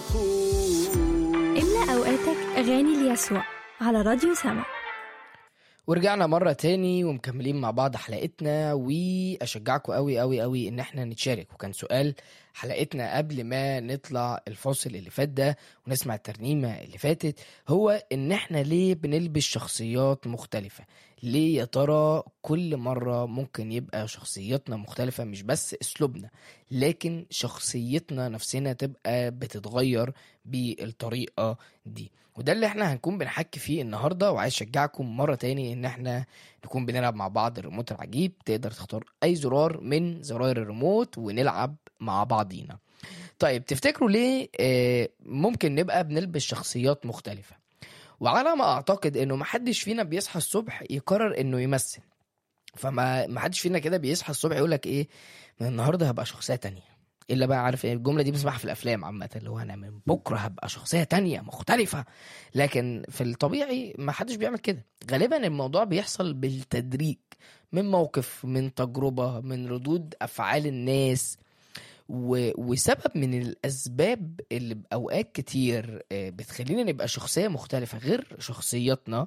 املأ أوقاتك أغاني ليسوع على راديو سما ورجعنا مرة تاني ومكملين مع بعض حلقتنا وأشجعكم قوي قوي قوي إن احنا نتشارك وكان سؤال حلقتنا قبل ما نطلع الفاصل اللي فات ده ونسمع الترنيمة اللي فاتت هو إن احنا ليه بنلبس شخصيات مختلفة ليه يا ترى كل مرة ممكن يبقى شخصيتنا مختلفة مش بس أسلوبنا لكن شخصيتنا نفسنا تبقى بتتغير بالطريقة دي وده اللي احنا هنكون بنحكي فيه النهارده وعايز اشجعكم مره تاني ان احنا نكون بنلعب مع بعض الريموت العجيب تقدر تختار اي زرار من زراير الريموت ونلعب مع بعضينا طيب تفتكروا ليه آه، ممكن نبقى بنلبس شخصيات مختلفه وعلى ما اعتقد انه محدش فينا بيصحى الصبح يقرر انه يمثل فما ما حدش فينا كده بيصحى الصبح يقول لك ايه من النهارده هبقى شخصيه تانية الا بقى عارف ايه الجمله دي بنسمعها في الافلام عامه اللي هو انا من بكره هبقى شخصيه تانية مختلفه لكن في الطبيعي ما حدش بيعمل كده غالبا الموضوع بيحصل بالتدريج من موقف من تجربه من ردود افعال الناس و... وسبب من الاسباب اللي باوقات كتير آه، بتخلينا نبقى شخصيه مختلفه غير شخصياتنا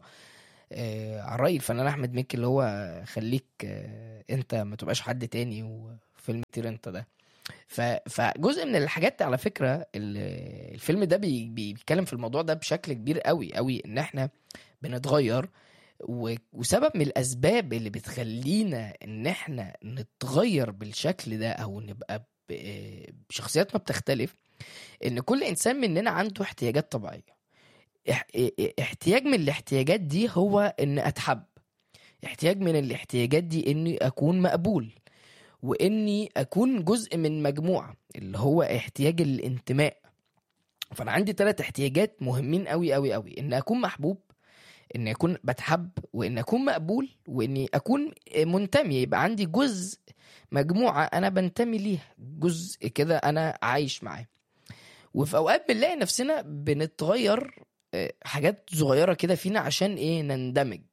آه، على راي الفنان احمد مكي اللي هو خليك آه، انت ما تبقاش حد تاني وفيلم طير انت ده ف... فجزء من الحاجات على فكره ال- الفيلم ده بي... بي- بيتكلم في الموضوع ده بشكل كبير قوي قوي ان احنا بنتغير و... وسبب من الاسباب اللي بتخلينا ان احنا نتغير بالشكل ده او نبقى ب... بشخصياتنا بتختلف ان كل انسان مننا عنده احتياجات طبيعيه اح... احتياج من الاحتياجات دي هو ان اتحب احتياج من الاحتياجات دي اني اكون مقبول واني اكون جزء من مجموعه اللي هو احتياج الانتماء فانا عندي ثلاث احتياجات مهمين قوي قوي قوي ان اكون محبوب ان اكون بتحب وان اكون مقبول واني اكون منتمي يبقى عندي جزء مجموعه انا بنتمي ليها جزء كده انا عايش معاه وفي اوقات بنلاقي نفسنا بنتغير آه، حاجات صغيره كده فينا عشان ايه نندمج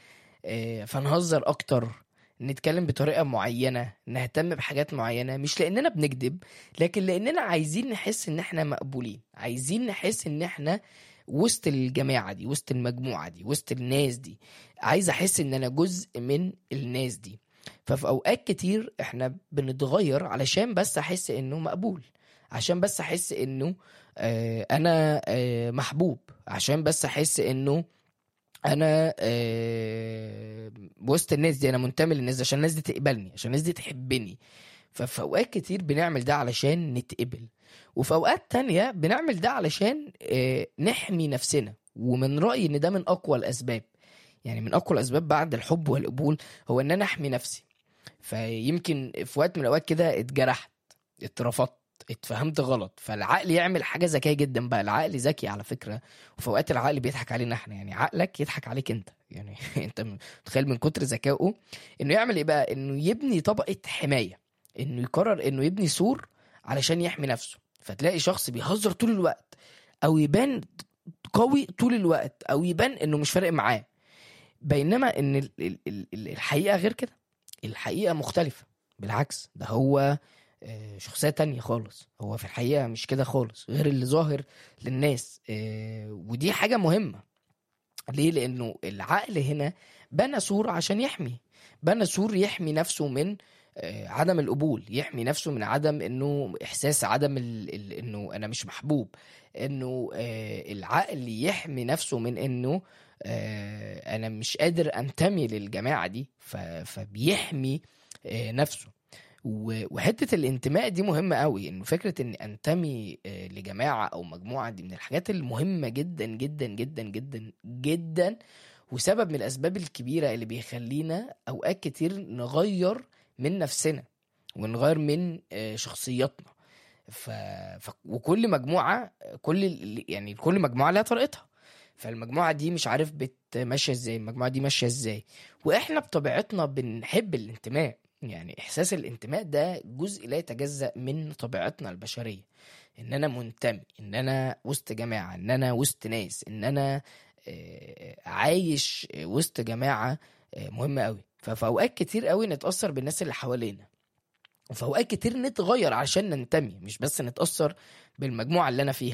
آه، فنهزر اكتر نتكلم بطريقه معينه نهتم بحاجات معينه مش لاننا بنكذب لكن لاننا عايزين نحس ان احنا مقبولين عايزين نحس ان احنا وسط الجماعه دي وسط المجموعه دي وسط الناس دي عايز احس ان انا جزء من الناس دي ففي اوقات كتير احنا بنتغير علشان بس احس انه مقبول عشان بس احس انه آه انا آه محبوب عشان بس احس انه انا آه وسط الناس دي انا منتمي للناس دي عشان الناس دي تقبلني عشان الناس دي تحبني ففي اوقات كتير بنعمل ده علشان نتقبل وفي اوقات تانية بنعمل ده علشان آه نحمي نفسنا ومن رايي ان ده من اقوى الاسباب يعني من اقوى الاسباب بعد الحب والقبول هو ان انا احمي نفسي فيمكن في وقت من الاوقات كده اتجرحت اترفضت اتفهمت غلط فالعقل يعمل حاجه ذكيه جدا بقى العقل ذكي على فكره وفي اوقات العقل بيضحك علينا احنا يعني عقلك يضحك عليك انت يعني انت متخيل من كتر ذكائه انه يعمل ايه بقى انه يبني طبقه حمايه انه يقرر انه يبني سور علشان يحمي نفسه فتلاقي شخص بيهزر طول الوقت او يبان قوي طول الوقت او يبان انه مش فارق معاه بينما ان ال- ال- ال- ال- الحقيقه غير كده الحقيقه مختلفه بالعكس ده هو آه، شخصية تانية خالص هو في الحقيقة مش كده خالص غير اللي ظاهر للناس آه، ودي حاجة مهمة ليه لأنه العقل هنا بنى سور عشان يحمي بنى سور يحمي نفسه من آه، عدم القبول يحمي نفسه من عدم انه احساس عدم ال... ال... انه انا مش محبوب انه آه، العقل يحمي نفسه من انه آه، انا مش قادر انتمي للجماعه دي ف... فبيحمي آه، نفسه و- وحته الانتماء دي مهمه قوي انه فكره اني انتمي آه، لجماعه او مجموعه دي من الحاجات المهمه جدا جدا جدا جدا جدا وسبب من الاسباب الكبيره اللي بيخلينا اوقات كتير نغير من نفسنا ونغير من آه، شخصياتنا ف... ف... وكل مجموعه كل ال- يعني كل مجموعه لها طريقتها فالمجموعه دي مش عارف بت ماشيه ازاي المجموعه دي ماشيه ازاي واحنا بطبيعتنا بنحب الانتماء يعني احساس الانتماء ده جزء لا يتجزأ من طبيعتنا البشريه ان انا منتمي ان انا وسط جماعه ان انا وسط ناس ان انا آه، عايش وسط جماعه آه، مهمه قوي ففي اوقات كتير قوي نتاثر بالناس اللي حوالينا وفي اوقات كتير نتغير عشان ننتمي مش بس نتاثر بالمجموعه اللي انا فيها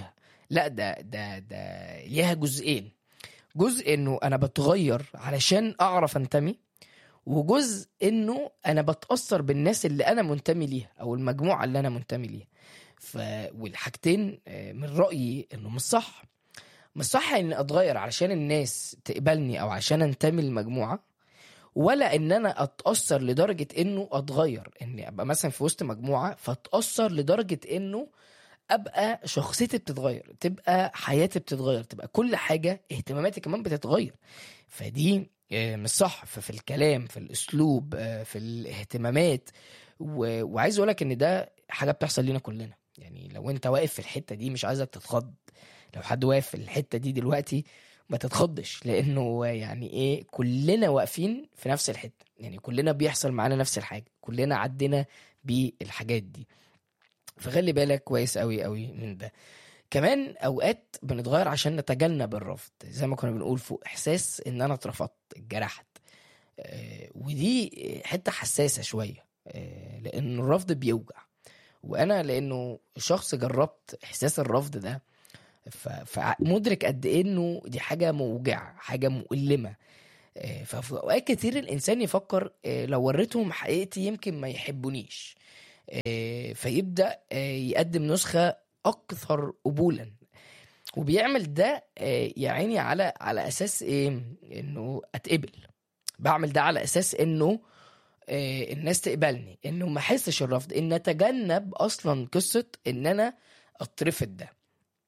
لا ده ده ده ليها جزئين جزء انه انا بتغير علشان اعرف انتمي وجزء انه انا بتاثر بالناس اللي انا منتمي ليها او المجموعه اللي انا منتمي ليها ف والحاجتين آه، من رايي انه مش صح مش صح اني اتغير علشان الناس تقبلني او عشان انتمي للمجموعه ولا ان انا اتاثر لدرجه انه اتغير اني ابقى مثلا في وسط مجموعه فاتاثر لدرجه انه ابقى شخصيتي بتتغير تبقى حياتي بتتغير تبقى كل حاجه اهتماماتي كمان بتتغير فدي آه، مش صح في في الكلام في الاسلوب آه، في الاهتمامات و- وعايز اقولك ان ده حاجه بتحصل لنا كلنا يعني لو انت واقف في الحته دي مش عايزك تتخض لو حد واقف في الحته دي دلوقتي ما تتخضش لانه يعني ايه كلنا واقفين في نفس الحته يعني كلنا بيحصل معانا نفس الحاجه كلنا عدينا بالحاجات دي فخلي بالك كويس قوي قوي من ده كمان اوقات بنتغير عشان نتجنب الرفض زي ما كنا بنقول فوق احساس ان انا اترفضت اتجرحت آه، ودي حته حساسه شويه آه، لان الرفض بيوجع وانا لانه شخص جربت احساس الرفض ده ف- فمدرك قد ايه انه دي حاجه موجعه حاجه مؤلمه آه، ففي اوقات كتير الانسان يفكر آه، لو وريتهم حقيقتي يمكن ما يحبونيش آه، فيبدا آه، يقدم نسخه اكثر قبولا وبيعمل ده آه، يا عيني على على اساس ايه انه اتقبل بعمل ده على اساس انه آه، الناس تقبلني انه ما احسش الرفض ان اتجنب اصلا قصه ان انا اترفض ده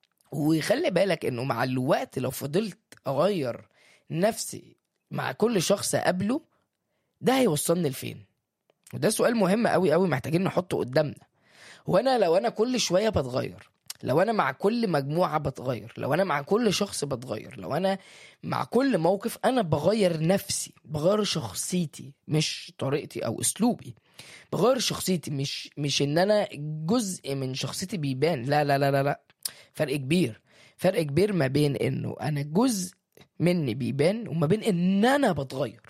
وخلي بالك انه مع الوقت لو فضلت اغير نفسي مع كل شخص اقابله ده هيوصلني لفين وده سؤال مهم قوي قوي محتاجين نحطه قدامنا وانا لو انا كل شويه بتغير لو انا مع كل مجموعه بتغير لو انا مع كل شخص بتغير لو انا مع كل موقف انا بغير نفسي بغير شخصيتي مش طريقتي او اسلوبي بغير شخصيتي مش مش ان انا جزء من شخصيتي بيبان لا لا لا لا لا فرق كبير فرق كبير ما بين انه انا جزء مني بيبان وما بين ان انا بتغير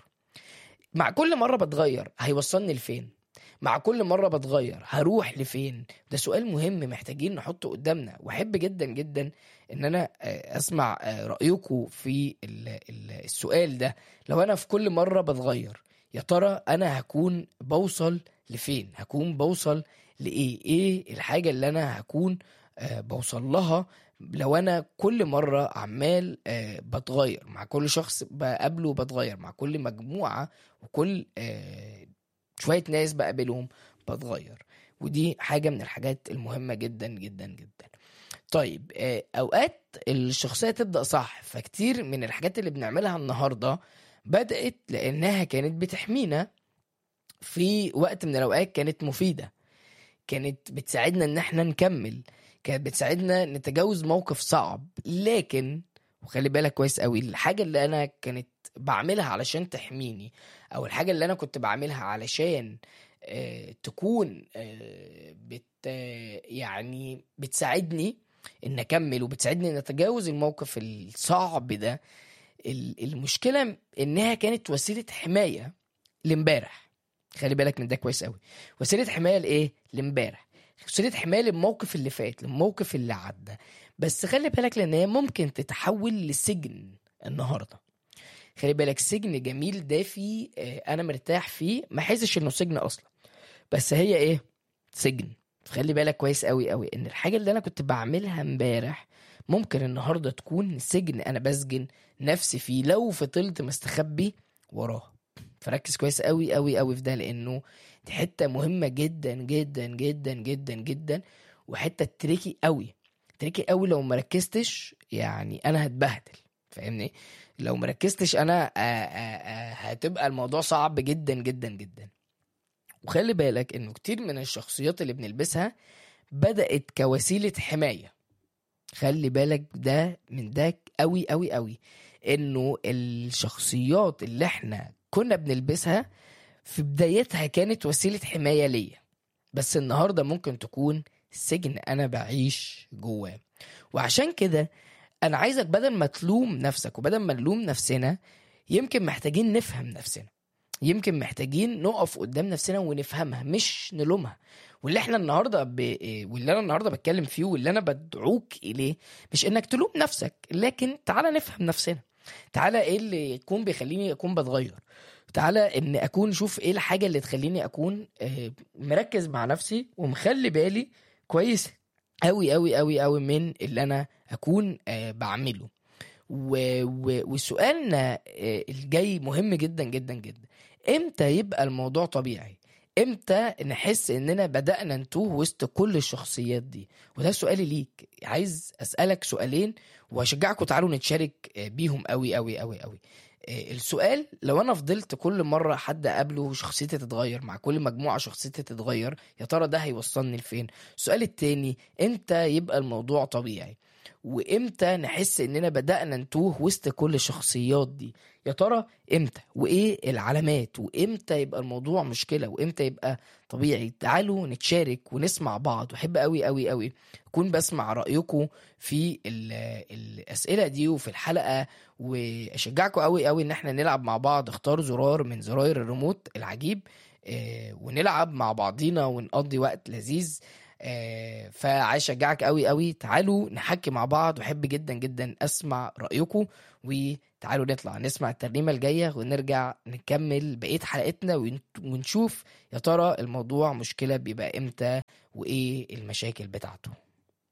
مع كل مره بتغير هيوصلني لفين مع كل مرة بتغير هروح لفين ده سؤال مهم محتاجين نحطه قدامنا واحب جدا جدا ان انا آه، اسمع آه، رأيكم في ال- ال- السؤال ده لو انا في كل مرة بتغير يا ترى انا هكون بوصل لفين هكون بوصل لايه ايه الحاجة اللي انا هكون آه، بوصل لها لو انا كل مرة عمال آه، بتغير مع كل شخص بقابله بتغير مع كل مجموعة وكل آه، شويه ناس بقابلهم بتغير ودي حاجه من الحاجات المهمه جدا جدا جدا طيب آه، اوقات الشخصيه تبدا صح فكتير من الحاجات اللي بنعملها النهارده بدات لانها كانت بتحمينا في وقت من الاوقات كانت مفيده كانت بتساعدنا ان احنا نكمل كانت بتساعدنا نتجاوز موقف صعب لكن وخلي بالك كويس قوي الحاجه اللي انا كانت بعملها علشان تحميني او الحاجه اللي انا كنت بعملها علشان آه، تكون آه، بت آه، يعني بتساعدني ان اكمل وبتساعدني ان اتجاوز الموقف الصعب ده ال- المشكله انها كانت وسيله حمايه لامبارح خلي بالك من ده كويس قوي وسيله حمايه لايه لامبارح وسيله حمايه للموقف اللي فات للموقف اللي عدى بس خلي بالك لان هي ممكن تتحول لسجن النهارده خلي بالك سجن جميل دافي آه، انا مرتاح فيه ما حسش انه سجن اصلا بس هي ايه سجن خلي بالك كويس قوي قوي ان الحاجه اللي انا كنت بعملها امبارح ممكن النهارده تكون سجن انا بسجن نفسي فيه لو فضلت مستخبي وراه فركز كويس قوي قوي قوي في ده لانه دي حته مهمه جدا جدا جدا جدا جدا وحته تريكي قوي تريكي قوي لو مركزتش يعني انا هتبهدل فاهمني لو مركزتش انا آه، آه، آه، هتبقى الموضوع صعب جدا جدا جدا وخلي بالك انه كتير من الشخصيات اللي بنلبسها بدأت كوسيلة حماية خلي بالك ده من ده قوي قوي قوي انه الشخصيات اللي احنا كنا بنلبسها في بدايتها كانت وسيلة حماية ليا بس النهاردة ممكن تكون سجن انا بعيش جواه وعشان كده انا عايزك بدل ما تلوم نفسك وبدل ما نلوم نفسنا يمكن محتاجين نفهم نفسنا يمكن محتاجين نقف قدام نفسنا ونفهمها مش نلومها واللي احنا النهارده ب... واللي انا النهارده بتكلم فيه واللي انا بدعوك اليه مش انك تلوم نفسك لكن تعالى نفهم نفسنا تعالى ايه اللي يكون بيخليني اكون بتغير تعالى ان اكون شوف ايه الحاجه اللي تخليني اكون آه، مركز مع نفسي ومخلي بالي كويس قوي قوي قوي قوي من اللي انا اكون آه، بعمله و... و... وسؤالنا آه، الجاي مهم جدا جدا جدا امتى يبقى الموضوع طبيعي امتى نحس اننا بدأنا نتوه وسط كل الشخصيات دي وده سؤالي ليك عايز اسألك سؤالين واشجعكم تعالوا نتشارك آه، بيهم قوي قوي قوي قوي آه، السؤال لو انا فضلت كل مرة حد اقابله شخصيتي تتغير مع كل مجموعة شخصيتي تتغير يا ترى ده هيوصلني لفين السؤال التاني امتى يبقى الموضوع طبيعي وامتى نحس اننا بدأنا نتوه وسط كل الشخصيات دي يا ترى امتى وايه العلامات وامتى يبقى الموضوع مشكلة وامتى يبقى طبيعي تعالوا نتشارك ونسمع بعض واحب قوي قوي قوي اكون بسمع رأيكم في ال- الأسئلة دي وفي الحلقة واشجعكم قوي قوي ان احنا نلعب مع بعض اختار زرار من زراير الريموت العجيب آه، ونلعب مع بعضينا ونقضي وقت لذيذ آه، فعايز اشجعك قوي قوي تعالوا نحكي مع بعض واحب جدا جدا اسمع رايكم وتعالوا نطلع نسمع الترنيمه الجايه ونرجع نكمل بقيه حلقتنا ون- ونشوف يا ترى الموضوع مشكله بيبقى امتى وايه المشاكل بتاعته